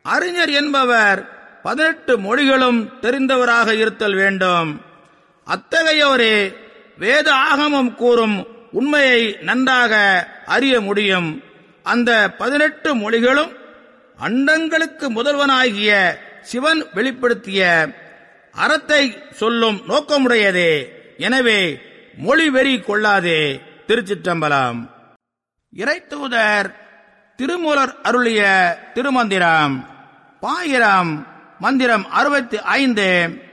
அறிஞர் என்பவர் பதினெட்டு மொழிகளும் தெரிந்தவராக இருத்தல் வேண்டும் அத்தகையோரே வேத ஆகமம் கூறும் உண்மையை நன்றாக அறிய முடியும் அந்த பதினெட்டு மொழிகளும் அண்டங்களுக்கு முதல்வனாகிய சிவன் வெளிப்படுத்திய அறத்தை சொல்லும் நோக்கமுடையதே எனவே மொழி வெறி கொள்ளாதே திருச்சிற்றம்பலம் இறைத்தூதர் திருமூலர் அருளிய திருமந்திரம் பாயிரம் மந்திரம் அறுபத்தி ஐந்து